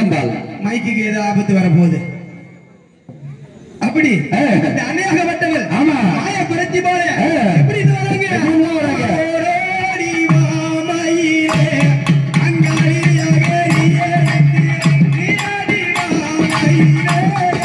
வந்தால் மைக்குக்கு ஏதோ ஆபத்து வரப்போகுது அப்படி ஆ. இந்த அநேகப்பட்டவள் ஆமா. மாய குறைச்சி போல ஆ. எப்படி இது வராங்க எப்படி வராங்க? ஓடோடி வா மயிலே, அங்காடியாக நீயே நீராடி வா மயிலே.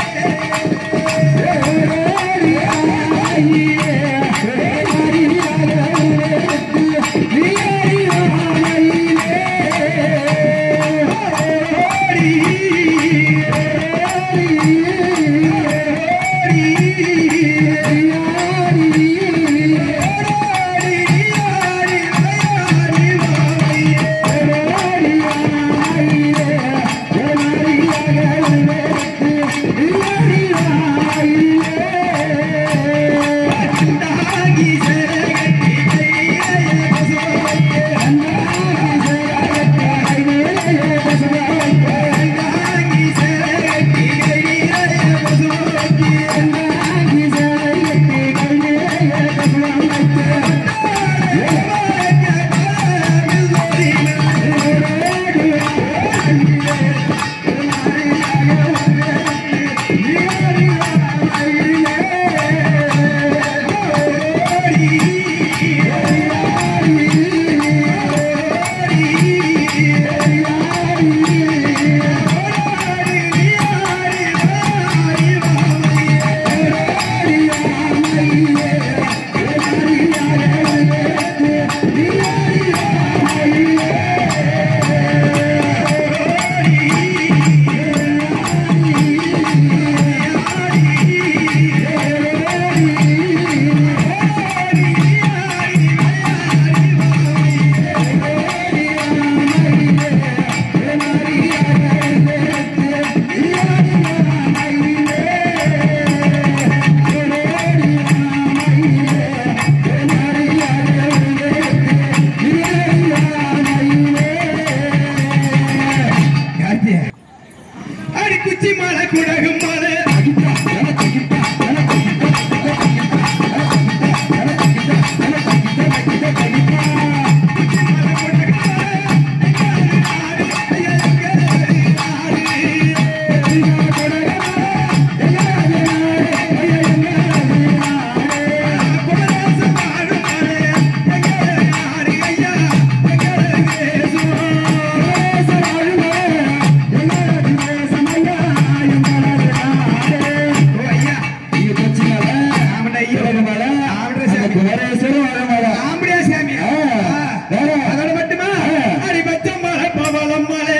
அடி குச்சி மலை குடகும் மலை ஆம்படியா சாமி அதோட மட்டுமா அடி பச்சை மலை பவளம் மலை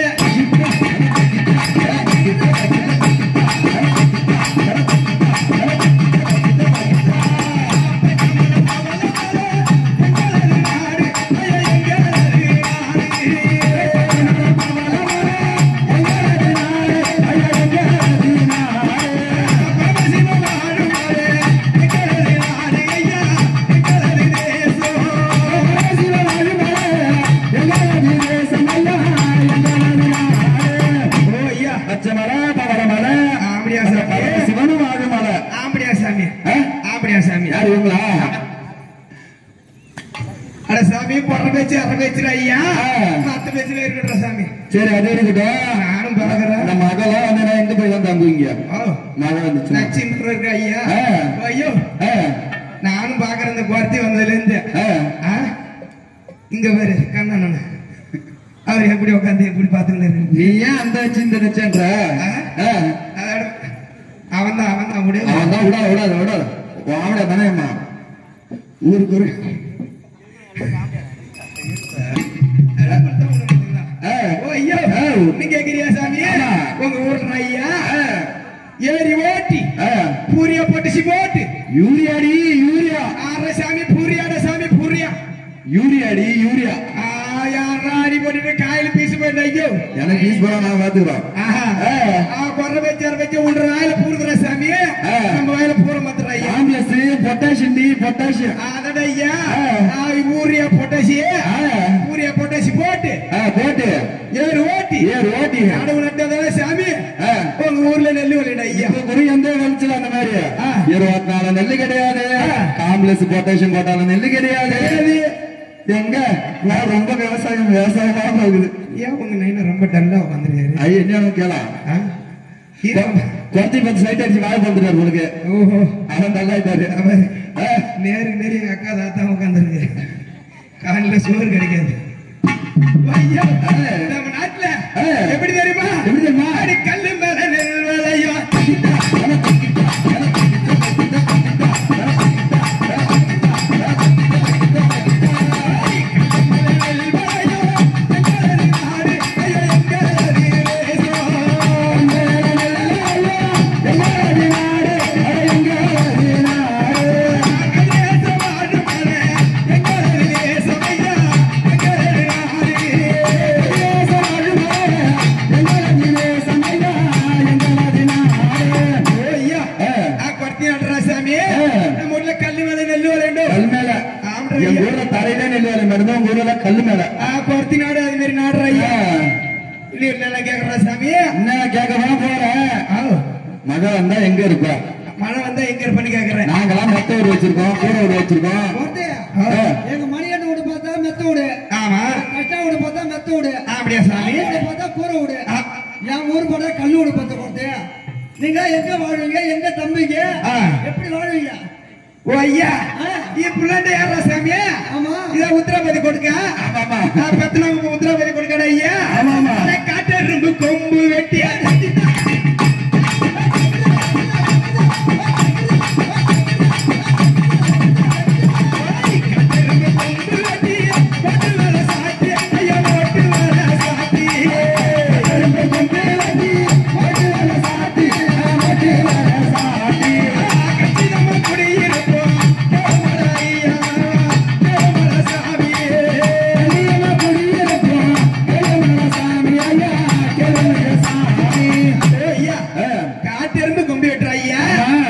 ஆம்படியா சாமி சிவனும் ஆகுமலை ஆம்படியா சாமி ஆம்படியா சாமி யார் இவங்களா அட சாமி பொற பேச்சு அற பேச்சு ஐயா ஆ. மத்த பேச்சுல இருக்கட்டும் சாமி சரி அது இருக்கட்டும் நானும் பாக்குறேன் நம்ம மகளா வந்து நான் எங்க போய் தான் தங்குவீங்க ஓ மழை வந்துச்சுன்னா நச்சின்னு இருக்கு ஐயா ஆ. ஐயோ ஆ, நானும் பாக்குறேன் இந்த குவார்த்தி வந்ததுல இருந்து ஆ. ஆ? இங்க பாரு கண்ணன் அவர் எப்படி உட்காந்து எப்படி பாத்துக்கிட்டு நீ ஏன் அந்த சிந்த நிச்சன்ற அவன் தான் அவன் தான் விடு அவன் தான் விடாத விடாத விடாத அவட தானேம்மா ஊருக்கு ஒரு ஆ, ஓ ஐயா ஆ. நீ கேக்குறியா சாமி ஆமா. உங்க ஊர்ல ஐயா ஏறி ஓட்டி ஆ, பூரிய போட்டு போட்டு யூரியாடி யூரியா ஆற சாமி பூரியாட சாமி பூரியா யூரியாடி யூரியா ஆ, யாரா அடி போட்டுட்டு காயில பீசு போயிட்டு ஐயோ எனக்கு யூஸ் பண்ண நான் பாத்துக்கிறோம் ஆஹா. ஆ. ஆ, கொர்ர வச்சு அரை வச்சு உன்ற வாயில பூருதுற சாமி ஆ. நம்ம வாயில பூர மாத்திர ஐயா ஆம்பியஸ் பொட்டாசியம் டி பொட்டாசியம் அதட ஐயா ஆ. ஆ, ஊரியா பொட்டாசி ஆ. ஊரியா பொட்டாசி போட்டு ஆ, போட்டு ஏறு ஓட்டி ஏறு ஓட்டி நடவு நட்டதான சாமி ஆ. உங்க ஊர்ல நெல்லு விளையாட ஐயா இப்ப குறி எந்த விளைச்சல் அந்த மாதிரி ஆ. இருபத்தி நாலு நெல்லு கிடையாது ஆ. காம்ப்ளெக்ஸ் பொட்டாசியம் போட்டாலும் நெல்லு கிடையாது கிடையாது. எங்க நான் ரொம்ப விவசாயம் விவசாயமா போகுது ஏன் உங்க நைனா ரொம்ப டல்லா உட்காந்துருக்காரு ஐயா என்ன கேளா குறைச்சி பத்து சைட் அடிச்சு வாய் வந்துட்டாரு உங்களுக்கு ஓஹோ அவன் நல்லாயிட்டாரு அவர் ஆ, நேருக்கு நேரு எங்க அக்கா தாத்தா உட்காந்துருக்கு காலையில சோறு கிடைக்காது ஐயா, நம்ம நாட்டுல ஆ. எப்படி தெரியுமா எப்படி தெரியுமா? அடி கல்லு மேல நெல் விளையும் கல்லு மேல நெல் விளையும் கல் மேல எங்க ஊர்ல தரையில நெல் வேலை மேடம் உங்க ஊர்ல கல் மேல கொர்த்தி நாடு அது மாதிரி நாடுற ஆ, ஐயா இல்ல கேக்குறா சாமி என்ன கேட்கதான் போறேன் ஆ, மழை வந்தா எங்க இருப்போம் மழை வந்தா எங்க இருப்பேன்னு கேக்குறேன் நாங்கெல்லாம் மெத்த ஊர் வச்சிருக்கோம் கூரை ஊர் வச்சிருக்கோம் ஒருத்தையா, ஆ. எங்க மணிகண்ட வீடு பார்த்தா மெத்த வீடு ஆமா கஷ்டா வீடு பார்த்தா மெத்த வீடு அப்படியா சாமி வீடு பார்த்தா கூரை வீடு ஆ. என் ஊர் பார்த்தா கல்லு வீடு பார்த்த ஒருத்தையா நீங்க எங்க வாழ்வீங்க எங்க தம்பிங்க ஆ. எப்படி வாழ்வீங்க ஓ ஐயா ஆ. ఈ పుల్లంటే ఎర్ర స్వామి ஆமா ఇదే ఉత్తరాపతి కొడుక ஆமாமா ఆ పెత్తనమ్మ ఉత్తరాపతి కొడుకడా అయ్యా ஆமாமா కాటెరుంబు కొమ్ము పెట్టి காட்டெரும்பு கொம்பு வெட்டுற ஐயா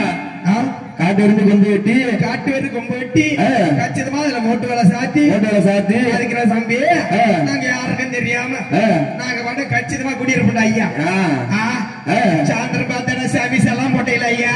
ஆ? காட்டு இருந்து கொண்டு வெட்டி காட்டு வெறு கொம்பு வெட்டி ஆ. கச்சிதமா அதுல மோட்டு வேலை சாத்தி ஓட்டல சாத்தி அதுக்குற தம்பி ஆ. நாங்க யாருக்கும் தெரியாம ஆ. நாங்க வந்து கச்சிதமா குடியிருப்போம் ஐயா ஆ, ஆ. ஆ. சாயந்தரம் பார்த்தா சாமி செல்லாம் போட்டையில ஐயா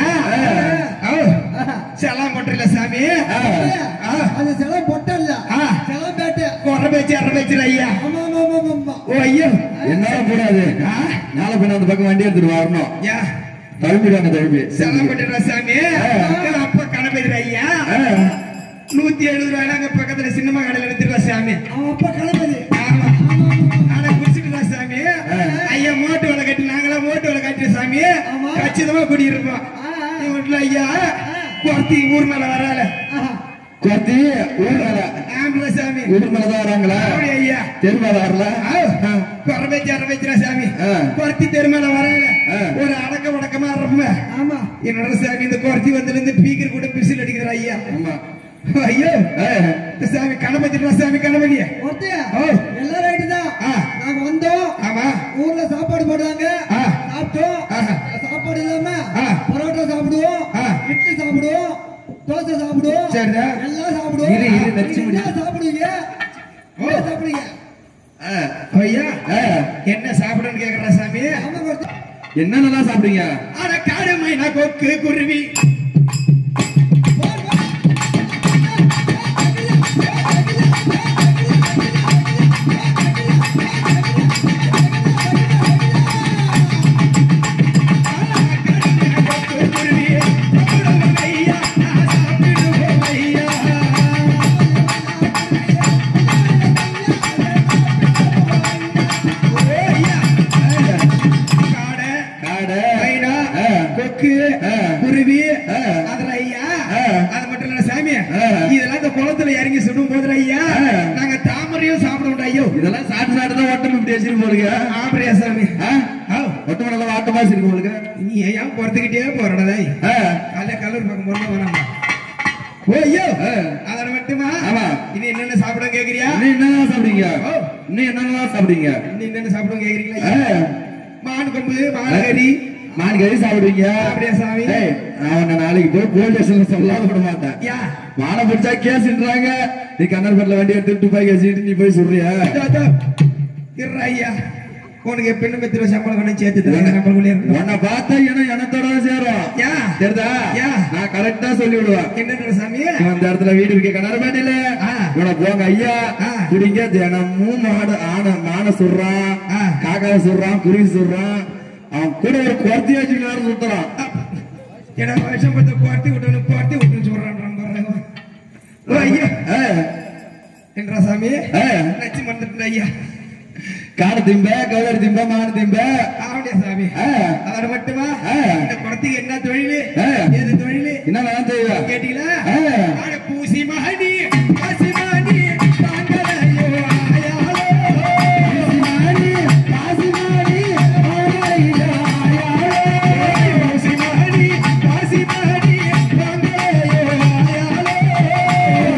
ஆ. ஆ. செல்லாம் போட்டில சாமி ஆ. ஆ. அது செலவு பொட்டல்ல ஆ. செலவு பேட்டு குறை பேச்சு அரை பேச்சு ஐயா ஆமா ஆமா ஆமா ஆமா ஓ ஐயோ என்னால கூடாது ஆ. நாளை பின்ன அந்த பக்கம் வண்டி எடுத்துட்டு வரணும் யா தழும்பிடுவாங்க தழும்பி செல்லாம் போட்டுற சாமி அப்ப கணபதி ஐயா ஆ. நூத்தி எழுபது ரூபாயில அங்க பக்கத்துல சின்னமா கடையில எடுத்துருவா சாமி அவன் அப்பா கணபதி ஆமா ஆனா குடிச்சிட்டு சாமி ஐயா மோட்டு வேலை கட்டி நாங்களா மோட்டு வேலை கட்டி சாமி ஆமா. கச்சிதமா குடியிருப்போம் ஆ, ஆ. வீட்டுல ஐயா குறத்தி ஊர் மேல வரால ஆஹா. கொத்தி ஊர் மேல ஆம்பளை சாமி ஊர் மேலதான் வராங்களா அப்படி ஐயா தெரு மேல வரல குறை வச்சு அரை வச்சுரா சாமி ஆ. குறத்தி தெரு மேல வரால ஆ. ஒரு அடக்க உடக்கமா இருப்ப ஆமா என்னோட சாமி இந்த குறத்தி வந்து இருந்து பீக்கர் கூட பிசில் அடிக்கிற ஐயா ஆமா ஐயோ ஆ. இந்த சாமி கணபதி சாமி கணபதிய ஒருத்தையா ஓ. எல்லாம் ரைட்டு தான் ஆ. நாங்க வந்தோம் ஆமா ஊர்ல சாப்பாடு போடுறாங்க ஆ. சாப்பிட்டோம் ஆஹா. சாப்பாடு இல்லாம ஆ. பரோட்டா சாப்பிடுவோம் ஆ. இட்லி சாப்பிடுவோம் தோசை சாப்பிடுவோம் சரிடா. எல்லாம் சாப்பிடுவோம் இரு, இரு, நச்சு நீங்க முடி. என்ன சாப்பிடுவீங்க ஓ. என்ன சாப்பிடுவீங்க ஆ. ஐயா ஆ. என்ன சாப்பிடுன்னு கேக்குற சாமி ஆமா ஒருத்தர். என்னென்னலாம் சாப்பிடுங்க அட காடு மைனா கொக்கு குருவி கொக்கு குருவி சாப்பிடுவோம் ஐயா நான் சாப்பிடுவோம் ஐயா ஓ ஐயா காடை காடை மைனா ஆ. கொக்கு ஆ. குருவி ஆ. அதுல ஐயா ஆ. அது மட்டும் இல்ல சாமி ஆ. இதெல்லாம் இந்த குளத்துல இறங்கி சுடும் போதுல ஐயா ஆ. நாங்க தாமரையும் சாப்பிடுவோம் ஐயோ இதெல்லாம் சாப்பிட்டு சாப்பிட்டு தான் ஓட்டம் இப்படி வச்சிருக்கு போலுங்க ஆம்பரையா சாமி ஆ? ஆ. ஒட்டு நல்லா வாட்டமா இருக்கு உங்களுக்கு நீ ஏன் பொறுத்துக்கிட்டே போறடதாய் ஆ. காலையில கல்லூர் பக்கம் போறோம் வேணாமா ஓ ஐயோ ஆ. அதோட மட்டுமா ஆமா. இது என்னென்ன சாப்பிட கேக்குறியா இன்னும் என்னென்னலாம் சாப்பிடுங்க ஓ. இன்னும் என்னென்னலாம் சாப்பிடுங்க இன்னும் என்னென்ன சாப்பிட கேக்குறீங்களா ஆ. ஐயா? மான் கொம்பு மான் கறி மான் கறி சாப்பிடுவீங்க அப்படியா சாமி? ஏய், நான் உன்னை நாளைக்கு போய் போலீஸ் ஸ்டேஷன்ல சொல்லாம விட மாட்டேன் யா மானை பிடிச்சா கேஸ்ன்றாங்க நீ கண்ணர்பேட்டில் வண்டி எடுத்து துப்பாக்கி வச்சுட்டு நீ போய் சொல்றியா இதோ, இதோ. இருடா ஐயா உனக்கு எப்படின்னு மெத்திர சம்பளம் கொண்டு சேர்த்து தரேன் நம்மளுக்குள்ளே இருக்கணும் உன்னை பார்த்தா இனம் இனத்தோட சேரும் ஏன் தெரியுதா ஏன்? நான் கரெக்டா சொல்லி விடுவேன் என்னன்ற சாமி இவன் இந்த இடத்துல வீடு இருக்கு கனரபேட்டையில ஆ. இவனை போங்க ஐயா ஆ. குடிங்க தினமும் மாடு ஆன மான சுடுறான் ஆ. காக்காவை சுடுறான் குருவி சுடுறான் அவன் கூட ஒரு குறத்தி வச்சுட்டு வேற சுத்துறான் ஏன்னா வருஷம் பார்த்து குவார்த்தி விட்டணும் குவார்த்தி விட்டுன்னு சொல்றான் ஓ ஐயா ஆ, என்றா சாமி ஆ. நச்சு மறந்துட்டு ஐயா காடு திம்ப கவுளர் திம்ப மாடு திம்ப ஆவடியா சாமி ஆ. அதோட மட்டுமா ஆ. இந்த குடத்துக்கு என்ன தொழில் ஆ. ஏது தொழில் என்ன நான் செய்வேன் கேட்டீங்களா ஆ. ஆட பூசி மகனி பசி மகனி தாங்கலையோ ஆயாலோ பூசி மகனி பசி மகனி தாங்கலையோ ஆயாலோ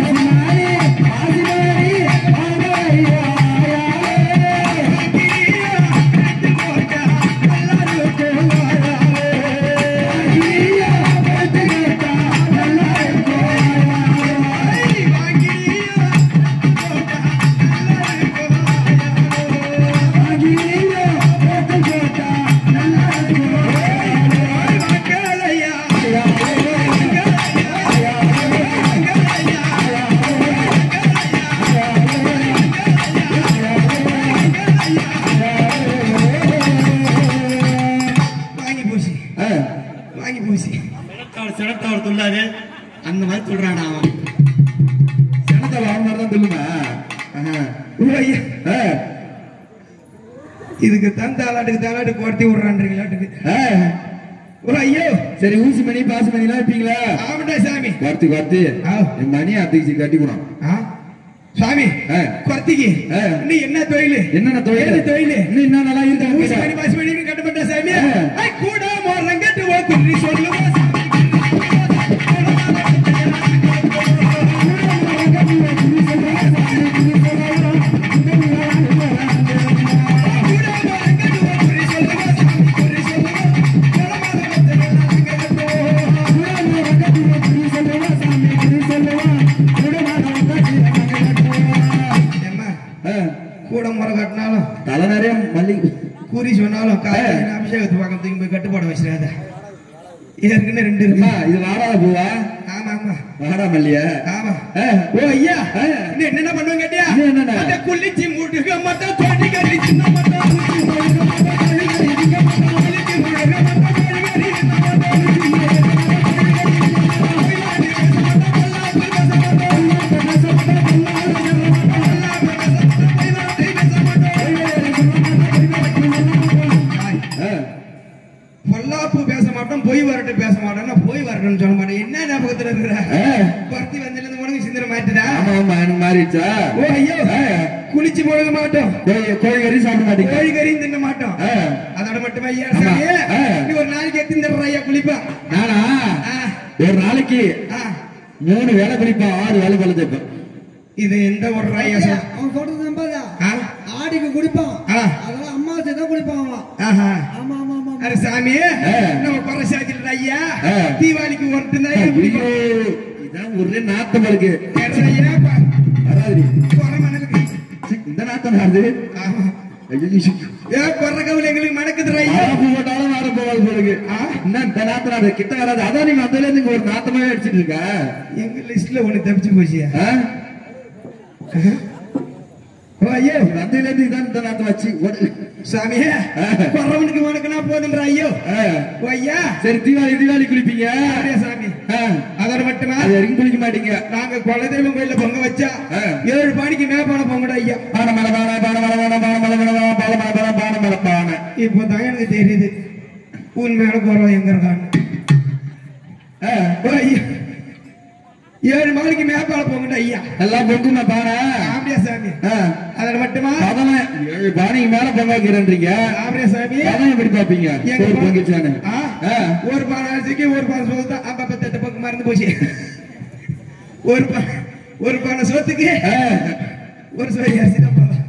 கிரியா ரெண்டு போட்டா எல்லாரும் வாங்கி பூசி ஆ, வாங்கி பூசி சினத்தவர் சினத்தவர் சொல்லாரு அந்த மாதிரி சொல்றான் அவன் சினத்தை வாங்க மாதிரி தான் சொல்லுமா ஆஹா. ஓ ஐயா ஆ, இதுக்கு தான் தாளாட்டுக்கு தாளாட்டு குறத்தி விடுறான்றீங்களாட்டுக்கு ஆ. ஓ ஐயோ சரி ஊசி மணி பாசு மணி எல்லாம் வைப்பீங்களா ஆமாண்டா சாமி குறத்தி குறத்தி ஆ. என் மணி அத்திச்சு கட்டிக்கணும் ஆ? சாமி ஆ. குறத்திக்கு ஆ. இன்னும் என்ன தொழில் என்னென்ன தொழில் ஏது தொழில் இன்னும் என்ன நல்லா ஊசி இருக்கு மணி பாசி மணி கட்டப்பட்ட சாமி ஆ. ஐ கூட மோரங்கட்டு ஓ குன்றி சொல்லுவா ஏம்மா, ஆ, கூட முறை கட்டினாலும் தலை நிறைய மல்லிகை கூறி சொன்னாலும் காலையில அபிஷேகத்து பக்கத்துக்கு போய் கட்டுப்பாட வச்சிடாத ஏற்கனவே ரெண்டு அம்மா இருக்கு இது வாடாத பூவா ஆமா ஆமா வாடா மல்லிய ஆமா ஆ, ஓ ஐயா ஆ. இன்னும் என்னென்ன பண்ணுவேன் கேட்டியா இன்னும் என்னென்ன? அந்த குளிச்சி மூட்டுக மட்டும் தோண்டி கறி சின்ன மட்டும் குளிச்சி மூட்டுக மட்டும் தோண்டி கறி சின்ன மட்டும் குளிச்சி மூட்டுக மட்டும் தோண்டி கறி சின்ன மட்டும் குளிச்சி மூட்டுக ஆ, பொல்லாப்பு பேச மாட்டோம் பொய் வரட்டு பேச மாட்டோம்னா பொய் வரட்டும்னு சொல்ல மாட்டேன் என்ன ஞாபகத்துல இருக்கிற ஆ. பருத்தி வந்திலிருந்து உனக்கு சிந்தனை மாட்டுதா ஆமா ஆமா எனக்கு மாறிடுச்சா ஓ ஐயோ ஆ. குளிச்சு முழுக மாட்டோம் கோழி கோழி கறி சாப்பிட மாட்டீங்க கோழி கறியும் தின்ன மாட்டோம் ஆ, அதோட மட்டுமே ஐயா ஆமா. சாமி ஆ. நீ ஒரு நாளைக்கு எத்தனை தடவை ஐயா குளிப்பா நானா ஆ, ஒரு நாளைக்கு ஆ. மூணு வேலை குளிப்பேன் ஆறு வேலை பழுது இது எந்த ஒரு ஐயா சொல் அவன் சொல்றது நம்பாதா ஆ? ஆடிக்கு குடிப்பான் ஆ. அதெல்லாம் அம்மாவாசை தான் குடிப்பான் அவன் ஆஹா. ஆமா ஆமா ஆமா அरे சாமி ஆ. நம்ம பரசாச்சிட்டு ஐயா ஆ. தீபாவளிக்கு ஒருத்தன் தான் ஐயா ஐயோ, குடிக்கும் இதான் ஒரே நாத்தம் இருக்கு வேற ஐயா ப- வராது குறை மணலுக்கு. இந்த நாத்தம் வருது ஆமா. ஐயோ, ஏ குறை கவுல எங்களுக்கு மணக்குதுடா ஐயா மழை போட்டாலும் வர போகாது போலுக்கு என்ன இந்த நாத்தம் வராது கிட்ட வராது அதான் நீங்க அதுல இருந்து இங்க ஒரு நாத்தமாவே அடிச்சிட்டு இருக்க எங்க லிஸ்ட்ல ஒண்ணு தப்பிச்சு போச்சியா ஆ? ஓ ஐயோ அதுல இருந்து இதான் இந்த நாத்தம் வச்சு ஓடு. சாமி ஆ. குறவனுக்கு உனக்குனா போதுன்ற ஐயோ ஆ. ஓ ஐயா சரி தீபாவளி தீபாவளி குளிப்பீங்க அப்படியே சாமி ஆ. அதோட மட்டுமா அது வரைக்கும் குளிக்க மாட்டீங்க நாங்க குலதெய்வம் கோயில்ல பொங்க வச்சா ஆ. ஏழு பாடிக்கு மேப்பான பொங்கடா ஐயா பானை மலை பானை பானை மலை பானை பானை மலை பானை பானை மலை பானை பானை மலை பானை இப்போ தான் எனக்கு தெரியுது உண்மையான குறவை எங்க இருக்கான்னு ஆ. ஓ ஐயா ஏழு மாடிக்கு மேப்பால பொங்கடா ஐயா எல்லாம் பொங்குமா பானை அப்படியா சாமி ஆ. அதோட மட்டுமா பதனை ஏழு பானைக்கு மேல பொங்க வைக்கிறேன்றீங்க அப்படியா சாமி பதனை எப்படி பாப்பீங்க எங்க சோறு பா- பொங்கிச்சானு ஆ? ஆ. ஒரு பானை அரிசிக்கு ஒரு பானை சோத்து தான் அப்ப பத்து பக்கம் மறந்து போச்சு ஒரு பா ஒரு பானை சோத்துக்கு ஆ. ஒரு சோரி அரிசி தான் போதும்.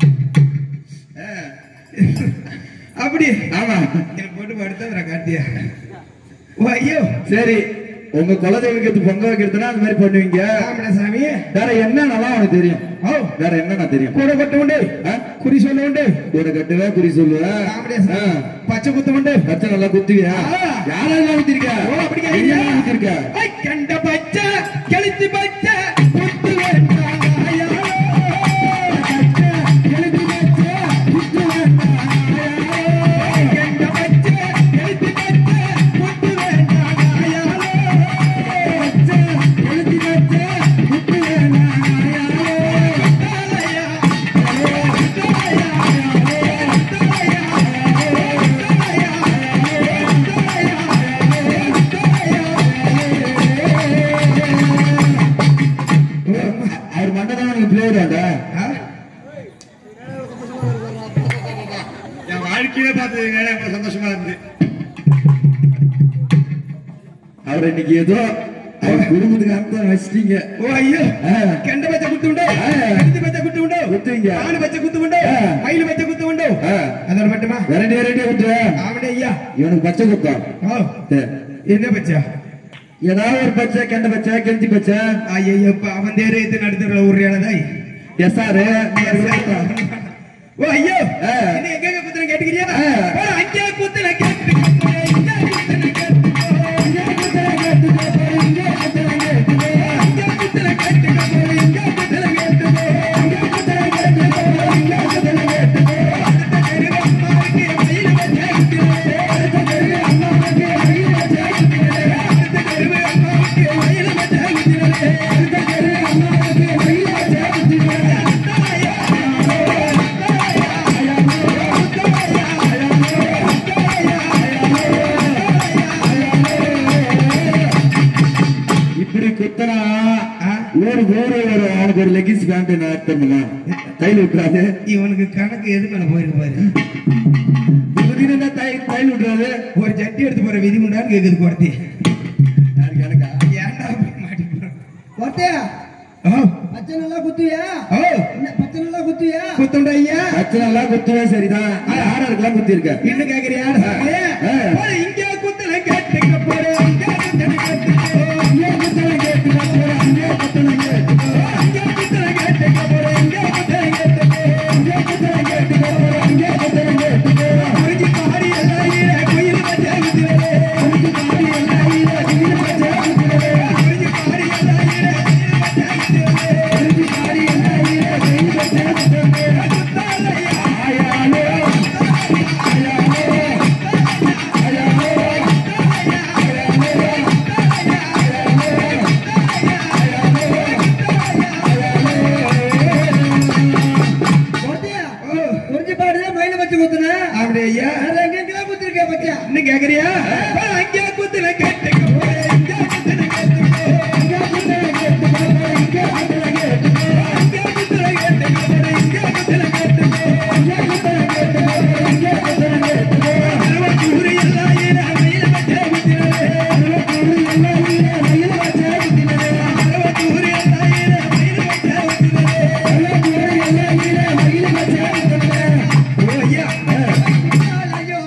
அப்படி ஆமா எனக்கு போட்டு படுத்ததுரா கார்த்தியா ஓ ஐயோ சரி உங்க குலதெய்வத்துக்கு பொங்க வைக்கிறதுனா அந்த மாதிரி பண்ணுவீங்க ஆமாடா சாமி வேற என்னென்னலாம் உனக்கு தெரியும் ஓ வேற என்னென்ன தெரியும் கூட கட்டு உண்டு ஆ? குறி சொல்ல உண்டு கூட கட்டுவ குறி சொல்லுவ ஆமாடா சாமி பச்சை குத்து உண்டு பச்சை நல்லா குத்துவியா ஆ. யாரெல்லாம் குத்திருக்க ஓ அப்படி எங்கெல்லாம் குத்திருக்க ஐ, கண்ட பச்சை கெளுத்தி பச்சை குத்து வேண்டாம் ஐயா. பச்சை, கெளுத்தி பச்சை, குத்து வேண்டாம் ஐயா. கண்ட பச்சை கெளுத்தி பச்சை குத்து வேண்டாம் ஐயா. பச்சை, கெளுத்தி பச்சை, குத்து வேண்டாம் ஐயா. ஐயா, அவர் மண்டதான் நீங்க பிளேயர் வாங்க என் வாழ்க்கையில பார்த்ததுனால எனக்கு சந்தோஷமா இருந்து அவர் இன்னைக்கு ஏதோ அவர் குடும்பத்துக்கு அர்த்தம் வச்சிட்டீங்க ஓ ஐயோ ஆ. கெண்ட பச்சை குத்து உண்டோ ஆ. கெளுத்தி பச்சை குத்து உண்டோ குத்துவீங்க. ஆணு பச்சை குத்து உண்டோ ஆ. மயில் பச்சை குத்து உண்டோ ஆ. அதோட மட்டுமா வெரைட்டி வெரைட்டியா குத்துவ ஆமடே ஐயா இவனுக்கு பச்சை குத்தம் ஓ என்ன பச்சை ஏதாவது ஒரு பச்சை கெண்ட பச்சை கெஞ்சி பச்சை ஐயோ அவன் தேரே இது நடுத்தர ஊர்றியானதாய் எஸ்ஆர் ஓ ஐயோ ஆ. இது எங்க எங்க குத்துன கேட்டுக்கிறியா ஆ. ஒரு அங்கே குத்துன கேட்டு இங்க குத்துன கேட்டுக்கோ. இங்க குத்துன கேட்டுக்கோ. இங்க குத்துன கேட்டுக்கோ. இங்க குத்துன கேட்டுக்கோ. இங்க குத்துன கேட்டுக்கோ. இங்க குத்துன கேட்டுக்கோ. இங்க குத்துன கேட்டுக்கோ. அடுத்த தெருவு அம்மாவுக்கு மயில் வச்ச குத்துனே. அடுத்த தெருவு அம்மாவுக்கு மயில் வச்ச குத்துனே. அடுத்த தெருவு அம்மாவுக்கு மயில் வச்ச குத்துனே. அடுத்த தெருவு அம்மாவுக்கு மயில் வச்ச குத்துனே. இப்படி குத்தனா ஊருக்கு ஊரு ஒரு அவனுக்கு ஒரு லெகின்ஸ் பேண்ட் நடத்தணும்னா தையல் விட்டுறாது இவனுக்கு கணக்கு எது மேல போயிருக்கு பாரு திடீர்னு தை- தையல் விட்டுறாது ஒரு சட்டி எடுத்து போற விதி முண்டான்னு கேக்குது குறத்தி யாருக்கு எனக்கா ஏன்டா அப்படி மாட்டிக்கிறோம் ஒட்டையா ஓ பச்சை நல்லா குத்துவியா ஓ என்ன பச்சை நல்லா குத்துவியா குத்துண்டா ஐயா பச்சை நல்லா குத்துவே சரிதான் யாராருக்கெல்லாம் குத்தி இருக்க இன்னும் கேக்குறியா ஆ. போற இங்க குத்துல கேட்டுக்க போற இங்க குத்துல கேட்டுக்கோ இங்க குத்துல கேட்டுக்க போற இங்க குத்துல கேட்டுக்கோ இங்க குத்துல கேட்டுக்க போற இங்க குத்துல கேட்டுக்கோ இங்க குத்துல கேட்டுக்க போற இங்க குத்துல கேட்டுக்கோ குறிஞ்சி பாடி எல்லாம் ஈர குயில் வச்ச குத்துவே குறிஞ்சி பாடி எல்லாம் ஈர குயில் வச்ச குத்துவே குறிஞ்சி பாடி எல்லாம் ஈர குயில் வச்ச குத்துவே குறிஞ்சி பாடி எல்லாம் ஈர குயில் வச்ச குத்துவே குத்தாலையா ஆயாலோ ஒட்டையா குறிஞ்சி பாடுதான் மயில வச்சு குத்துன அப்படி ஐயா வேற எங்கெங்கெல்லாம் குத்திருக்க பச்சை இன்னும் கேக்குறியா அங்கே குத்துல கேட்டுக்க போறேன் இங்க குத்துல கேட்டுக்கோ இங்க குத்துல கேட்டுக்கோ இங்க குத்துல கேட்டுக்கோ இங்க குத்துல கேட்டுக்கோ இங்க குத்துல கேட்டுக்கோ இங்க குத்துல கேட்டுக்கோ இங்க குத்துல கேட்டுக்கோ திருவத்தூர் எல்லாம் ஈர மயில வச்ச குத்தினே திருவத்தூர் எல்லாம் ஈர மயில வச்ச குத்தினே திருவத்தூர் எல்லாம் ஈர மயில வச்ச குத்தினே திருவத்தூர் எல்லாம் ஈர மயில வச்ச குத்தினே ஓ ஐயா ஐயோ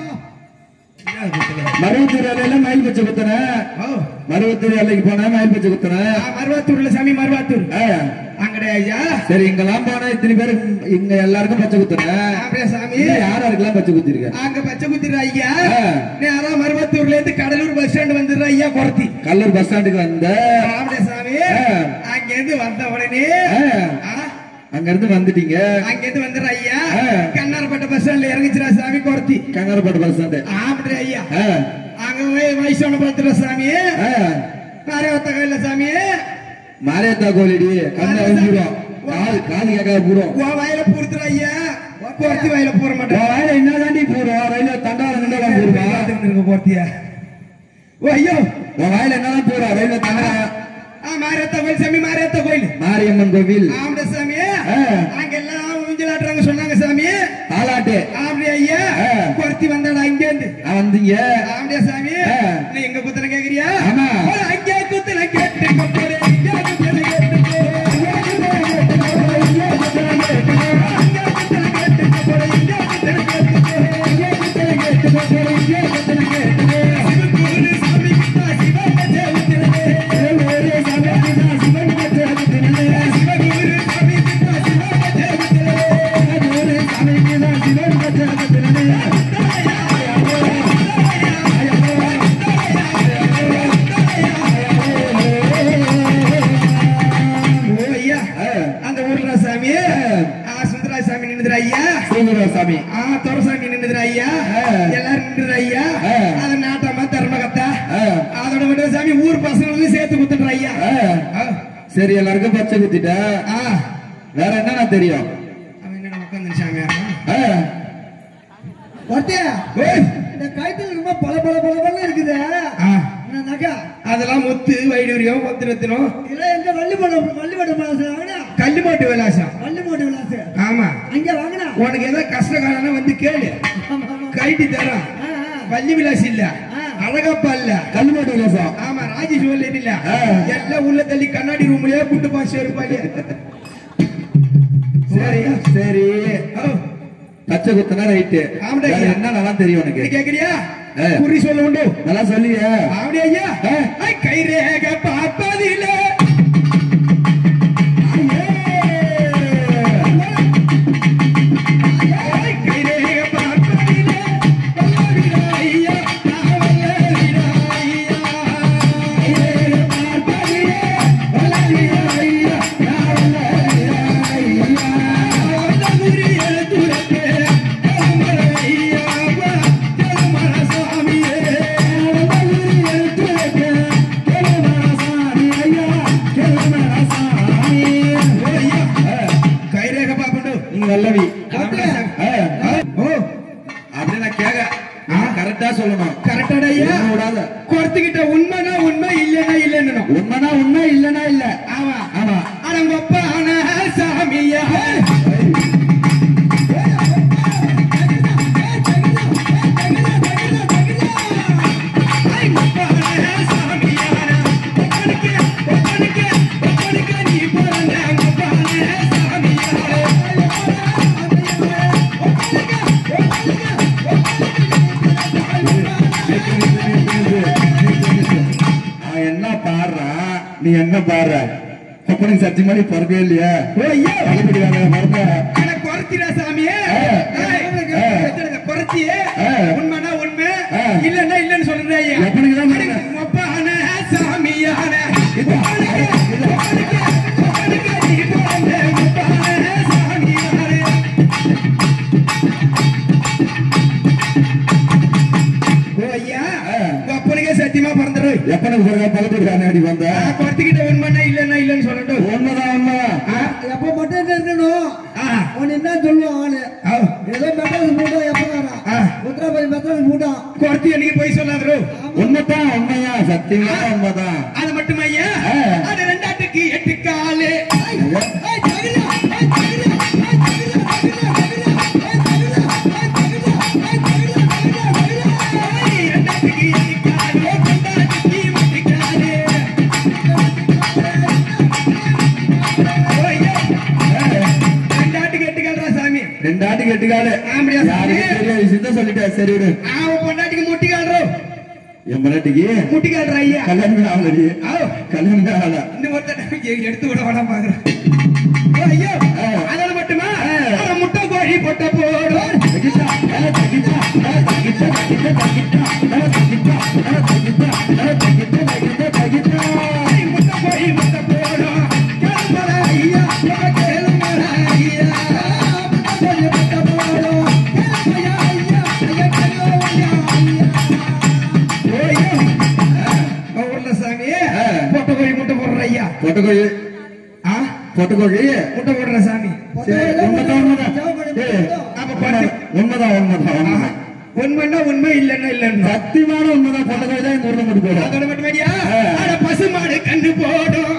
மருவத்தூர் அலையில மயில் பச்சை குத்துன ஓ மருவத்தூர் அலைக்கு போனா மயில் பச்சை குத்துன ஆ, மருவாத்தூர்ல சாமி மருவாத்தூர் ஆ, அங்கடே ஐயா சரி இங்கெல்லாம் போனா இத்தனை பேர் இங்க எல்லாருக்கும் பச்சை குத்துன அப்படியே சாமி யார் யாருக்கெல்லாம் பச்சை குத்திருக்க அங்க பச்சை குத்திர ஐயா ஆ. நேரா மருவத்தூர்ல இருந்து கடலூர் பஸ் ஸ்டாண்ட் வந்துடுற ஐயா குறத்தி கல்லூர் பஸ் ஸ்டாண்டுக்கு வந்த அப்படியே சாமி ஆ. அங்க இருந்து வந்த உடனே ஆ, ஆ, அங்க இருந்து வந்துட்டீங்க அங்க இருந்து வந்துடுற ஐயா ஆ. கண்ணாரப்பட்ட பஸ் ஸ்டாண்ட்ல இறங்கிச்சுரா சாமி குறத்தி கங்காரப்பட்ட பஸ் ஸ்டாண்டு அப்படியே ஐயா ஆ, அங்க போய் வயசான படுத்துற சாமி ஆ, மாரியவத்த கையில சாமி மாரியத்தா கோயிலடி கண்ணை அழிஞ்சிடும் காது காது கேட்காத போடும் உன் வயல பூர்த்துற ஐயா குறத்தி வயல பூர மாட்டேன் வாயில என்ன தாண்டி போடும் ரயில தண்டால நின்றாலும் போடுமா இருக்க போர்த்தியா ஓ ஐயோ உன் வாயில என்னதான் போடும் ரயில தண்டா ஆ மாரியத்த கோயில் சாமி மாரியத்த கோயில் மாரியம்மன் கோவில் ஆம்பட சாமி ஆ. அங்க எல்லாம் ஊஞ்சலாட்டுறாங்க சொன்னாங்க சாமி தாலாட்டு ஆம்படி ஐயா ஆ. குறத்தி வந்தாடா இங்க இருந்து நான் வந்தீங்க ஆம்படியா சாமி ஆ. நீ எங்க குத்துன கேக்குறியா ஆமா. ஒரு அங்கே குத்துன கேட்டு கொப்பரு இங்க குத்துன கேட்டு இங்க குத்துன கேட்டு இங்க குத்துன கேட்டு இங்க குத்துன கேட்டு கொப்பரு இங்க குத்துன கேட்டு இங்க குத்துன கேட்டு கொப்பரு இங்க குத்துன கேட்டு சிவகுரு சாமி கிட்ட சிவ பஜே உத்திரே தோகுற சாமி ஆ துரசாமி நின்னுதுற ஐயா ஆ. எல்லாரும் நின்றுற ஐயா ஆ. அத நாட்டாம தர்மகத்தா ஆ. அதோட மட்டும் சாமி ஊர் பசங்களுக்கு சேர்த்து குத்துட்ற ஐயா ஆ. ஆ. சரி எல்லாருக்கும் பச்சை குத்திட்ட ஆ. வேற என்னண்ணா தெரியும் அவன் என்னடா உட்காந்துருச்சாங்க ஆ. ஒட்டியா இந்த கைத்துல ரொம்ப பல பல பல பல இருக்குது என்ன நகை அதெல்லாம் முத்து வைடூரியம் முத்து ரத்தினம் இதெல்லாம் எங்க வள்ளிமடம் வள்ளிமடம் விளாசம் வாங்கினா கல்லுமாட்டு விலாசம் வள்ளிமடம் விளாசம் ஆமா அங்க வாங்கினா உனக்கு ஏதோ கஷ்ட காலம்னா வந்து கேளு ஆமா, ஆமா. கைட்டி தரோம் ஆ, ஆ. வள்ளி விலாசி இல்ல ஆ. அழகப்பா இல்ல கல்லுமாட்டு விலாசம் ஆமா ராஜி ஜுவல்லரி இல்ல ஆ. எல்லாம் உள்ள தள்ளி கண்ணாடி ரூம்லயே குட்டு பாசி இருப்பாங்க சரி சரி ஓ, பச்சை குத்தனா ரைட்டு ஆமாடா வேற ஐயா. என்ன நல்லா தெரியும் நீ உனக்கு கேக்குறியா ஆ. குறி சொல்ல உண்டு நல்லா சொல்லிய அப்படியே ஐயா ஆ. ஐ, கைரேக பார்ப்பதிலே ஐ, கைரேக பார்ப்பதிலே வல்லவிடா ஐயா, நான் வல்லவிடா ஐயா. கைரேக பார்ப்பதிலே வல்லவிடா ஐயா, நான் வல்லவிடா ஐயா. வந்த குறிய துரத்தே, திருமண ஐயா, வா, திருமண சாமியே. வந்த குறிய துரத்தே, திருமண சாமி ஐயா, திருமண சாமி. ஓ ஐயா, கைரேக பாப்பண்டு நீங்க வல்லவி அப்படியா? ஆ. ஆ. ஓ அப்படி நான் கேட்க கரெக்டா சொல்லணும் கரெக்டாடா ஐயா என்ன விடாத குறைத்துக்கிட்ட உண்மைனா உண்மை இல்லைன்னா இல்லைன்னு உண்மைனா உண்மை இல்லனா இல்ல ஆமா ஆமா அடங்கொப்பான சாமியா அவன் என்ன பாடுறான் நீ என்ன பாடுற அப்படி சத்தியமா நீ பிறக்கவே இல்லையா பக்கத்துக்கு பிறந்த குறைச்சிடா சாமியே ஆ. ஆ. குறைச்சியே ஆ. உண்மைனா உண்மை ஆ. இல்லன்னா இல்லன்னு சொல்றேன் ஐயா எப்படிக்கு தான் பாடுற? ஒப்பான சாமியான இதா. சத்தியமா பிறந்துரு எப்பனுக்கு பிறகு பக்கத்துக்கு அடி வந்த குறைச்சிக்கிட்ட உண்மைன்னா இல்லன்னா இல்லன்னு சொல்லட்டும் உண்மைதான் உண்மைதான் எப்ப மட்டும் என்ன இருக்கணும் ஆ. அவன் என்ன சொல்லுவான் அவனு ஆ. ஏதோ மெட்ராஸ் மூட்டா எப்ப ஆ. வரான் உத்தரபாதி மெட்ராஸ் மூட்டா குறைச்சி எனக்கு போய் சொல்லாதரு உண்மைதான் உண்மைதான் சத்தியமா உண்மைதான் அது மட்டும் ஐயா ஆ. அது ரெண்டாட்டுக்கு எட்டு காலு ரெண்டாட்டுக்கு எட்டு காலு ரெண்டாட்டுக்கு எட்டு காலு ஓ ஐயா. ரெண்டாட்டுக்கு எட்டு கால்ரா சாமி ரெண்டு ஆட்டுக்கு எட்டு காலு ஆம்படியா சாமி? யாருக்கு தெரியாது சித்த சொல்லிட்டேன் சரி விடு அவன் பொண்டாட்டிக்கு முட்டி கால்றோ என் பொண்டாட்டிக்கு முட்டி கால்றா ஐயா கல்யாணமே ஆகலடி ஆவ். கல்யாணமே ஆகல இந்த ஒருத்தன் எடுத்து விட வேணாம் பாக்குறேன் ஓ ஐயோ ஆ. அதோட மட்டுமா ஆ. அட முட்டை கோழி பொட்ட போடும் தகிட்டா, அட தகிட்டா, அட தகிட்டா, தகிட்டா, தகிட்டா, அட தகிட்டா, அட தகிட்டா, அட தகிட்டா, தகிட்டா, தகிட்டா. ஐ, முட்டை கோழி முட்டை போடும் கேளுமல ஐயா உங்க கேளுமல ஐயா முட்டை கோழி முட்டை போடும் கேளுமையா ஐயா ஐயா கேளுமையா ஐயா ஓ ஐயோ ஆ. ஊர்ல சாமி ஆ. பொட்டை கோழி முட்டை போடுற ஐயா பொட்டுக்கோழி, ஆ பொட்டுக்கோழி. முட்டை போடுற சாமி சரி, உண்மைதான், உண்மைதான். ஏய், அப்ப பாத்து. உண்மைதான், உண்மைதான், உண்மைதான். உண்மைன்னா உண்மை இல்லைன்னா இல்லைன்னா சத்தியமான உண்மைதான் பொட்டுக்கோழி தான் இந்த ஊர்ல மட்டும் போடும் அதோட மட்டும் ஐயா ஆ. அட பசு மாடு கண்டு போடும்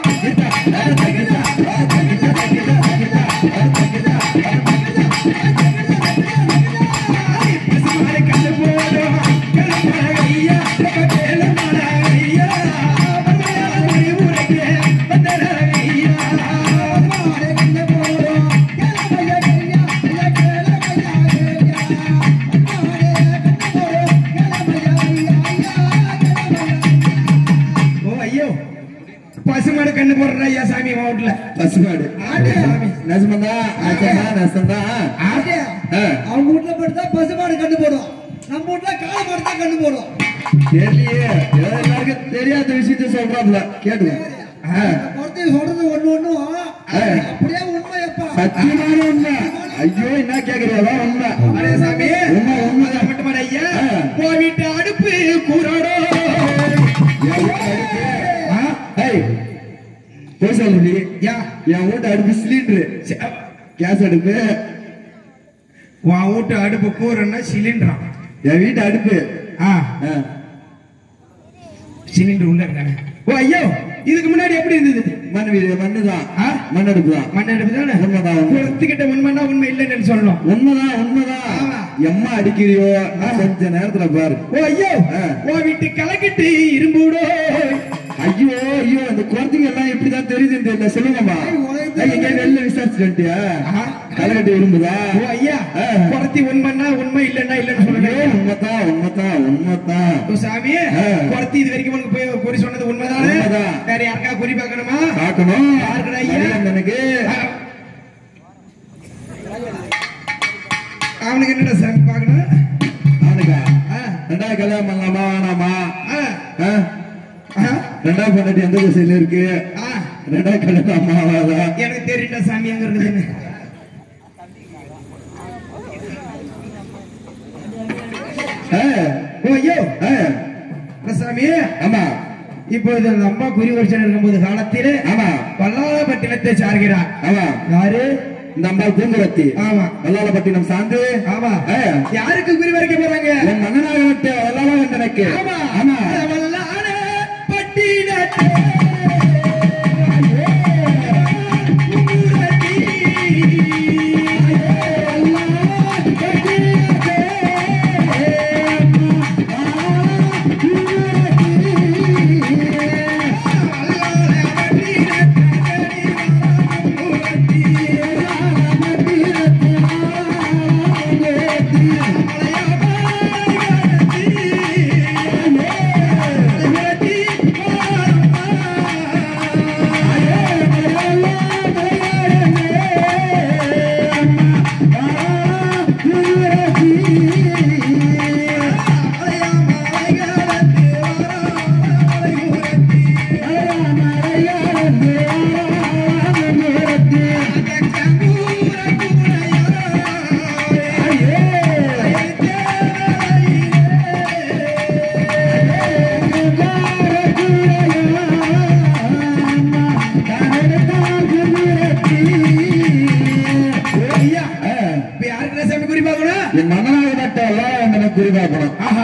ஐ, பசு மாடு கண்டு போடும் கேளுமல ஐயா உங்க கேளுமல ஐயா வந்தனால மொழி ஊரே வந்தனால ஐயா மாடு கண்டு போடும் கேளுமல ஐயா ஐயா கேளுமல ஐயா ஓ ஐயோ பசுமாடு கண்ணு போடுற ஐயா சாமி மாவட்டல பசுமாடு ஆடு சாமி நெசமந்தா நெசமா நெசந்தா ஆடு ஆ, அவங்க வீட்டுல படுத்தா பசுமாடு கண்டு போடும் நம்ம வீட்டுல காளை மாடு தான் கண்டு போடும் தெரியலையே ஏதோ எல்லாருக்கும் தெரியாத விஷயத்த சொல்றாப்ல கேட்டுங்க ஆ, ஒருத்தர் சொல்றது ஒண்ணு ஒண்ணும் அப்படியே உண்மையப்பா சத்தியமான உண்மை ஐயோ என்ன கேக்குறீங்க அதான் உண்மை அரே சாமி உண்மை உண்மை அது மட்டுமா ஐயா ஆ. உன் வீட்டு அடுப்பு கூறாடோ என் வீட்டு அடுப்பு ஆ? ஏய், போய் சொல்லி யா என் வீட்டு அடுப்பு சிலிண்டரு கேஸ் அடுப்பு உன் வீட்டு அடுப்பு கூறன்னா சிலிண்டரான் என் வீட்டு அடுப்பு ஆ ஆ. சிலிண்டர் உள்ள இருக்கானே ஓ ஐயோ இதுக்கு முன்னாடி எப்படி இருந்தது மண் வீடு மண்ணுதான் ஆ? மண் அடுப்பு தான் மண் அடுப்பு தானே உண்மைதான், உண்மை. குளத்துக்கிட்ட உண்மைன்னா உண்மை இல்லைன்னு சொல்லணும் உண்மைதான் உண்மைதான் ஆமா. எம்மா அடிக்கிறியோ நான் கொஞ்ச நேரத்துல பாரு ஓ ஐயோ ஆ. உன் வீட்டு கலக்கிட்டு இரும்புடோ ஐயோ ஐயோ அந்த குழந்தைங்க எல்லாம் இப்படிதான் தெரியுதுன்னு தெரியல சொல்லுங்கம்மா ஏய், எங்க வெளில விசாரிச்சுட்டியா ஆஹா. கலகட்டி விரும்புதா ஓ ஐயா ஆ. குளத்தி உண்மைன்னா உண்மை இல்லைன்னா இல்லைன்னு ஐயோ சொல்லணும் உண்மைதான் உண்மைதான் உண்மைதான் ஓ சாமி ஆ. குளத்தி இது வரைக்கும் உனக்கு போய் குறி சொன்னது உண்மைதானே உண்மைதான். வேற யாருக்கா குறி பார்க்கணுமா பார்க்கணும் யாருக்குடா ஐயா? எனக்கு ஆ. அவனுக்கு என்னடா சாமி பார்க்கணும் அவனுக்கா ஆ. ரெண்டாவது கல்யாணம் பண்ணலாமா வேணாமா ஆ. ஆ? ஆ. ரெண்டாவது பொண்டாட்டி எந்த திசையில இருக்கு ஆ. ரெண்டாவது கல்யாணம் அம்மாவாதா எனக்கு தெரியல சாமி அங்க இருக்குதுன்னு ஆ, ஓ ஐயோ ஆ, அட சாமி ஆமா இப்பொழுது அந்த அம்மா குறி வருஷம் இருக்கும்போது காலத்தில் ஆமா பல்லாளப்பட்டினத்தை சார்கிறார் ஆமா யாரு இந்த அம்மா பூங்குரத்தி ஆமா வல்லாளப்பட்டினம் சார்ந்து ஆமா ஆ, யாருக்கு குறி வரைக்க போறாங்க என் மன்னனாக விட்டு வல்லாள எனக்கு ஆமா ஆமா வல்லாள பட்டினத்தை ஐயா ஆ, இப்ப யாருக்கு சாமி குறி பார்க்கணும் என் மன்னனாக விட்டு வல்லாள எனக்கு குறி பார்க்கணும் ஆஹா